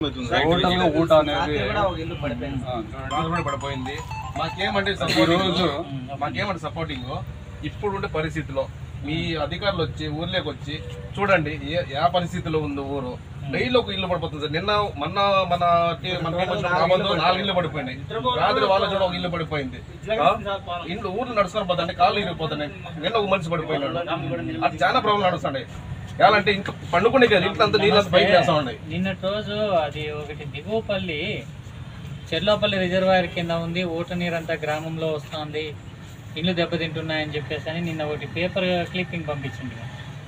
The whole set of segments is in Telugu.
ఎక్కువైతుంది టోటల్ గా ఊట అనేది రాత్రి కూడా ఒక ఇల్లు పడిపోయింది ఆ, బాధపడి పడిపోయింది మాకేమంటే ఈ సపోర్టింగ్ రోజు మాకేమంటే సపోర్టింగ్ ఇప్పుడు ఉండే పరిస్థితిలో మీ అధికారులు వచ్చి ఊర్లోకి వచ్చి చూడండి ఏ ఏ పరిస్థితిలో ఉంది ఊరు డైలీ ఒక ఇల్లు పడిపోతుంది సార్ నిన్న మొన్న మన టీ- మన టీం వచ్చిన మా బంధువులు నాలుగు ఇల్లు పడిపోయినాయి రాత్రి వాళ్ళ చూడ ఒక ఇల్లు పడిపోయింది ఆ? ఇంట్లో ఊర్లు నడుచుకొని పోతుంటే కాళ్ళు ఇరిగిపోతున్నాయి నిన్న ఒక మనిషి పడిపోయినాడు అది చాలా ప్రాబ్లం నడుస్తున్నాయి ఎలా అంటే ఇంకా పండుకునే కదా ఇంట్లో అంతా నీళ్ళు పైకి వేస్తా ఉన్నాయి నిన్నటి రోజు అది ఒకటి దిగువపల్లి చెర్లోపల్లి రిజర్వాయర్ కింద ఉంది ఊట నీరంతా గ్రామంలో వస్తుంది ఇల్లు దెబ్బతింటున్నాయని చెప్పేసి అని నిన్న ఒకటి పేపర్ క్లిప్పింగ్ పంపించింది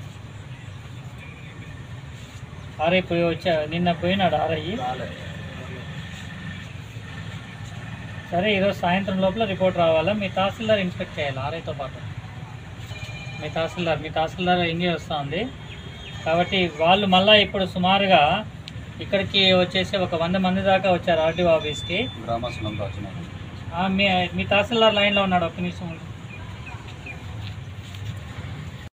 ఆర్ఐ పోయి వచ్చా నిన్న పోయినాడు ఆర్ఐ సరే ఈరోజు సాయంత్రం లోపల రిపోర్ట్ రావాలా మీ తహసీల్దార్ ఇన్స్పెక్ట్ చేయాలి ఆర్ఐతో పాటు మీ తహసీల్దార్ మీ తహసీల్దార్ ఎంగే వస్తూ ఉంది కాబట్టి వాళ్ళు మళ్ళీ ఇప్పుడు సుమారుగా ఇక్కడికి వచ్చేసి ఒక వంద మంది దాకా వచ్చారు ఆర్డీఓ ఆఫీస్కి గ్రామస్తులంతా వచ్చినారు ఆ, మీ మీ తహసీల్దార్ లైన్లో ఉన్నాడు ఒక్క నిమిషం ఉండు.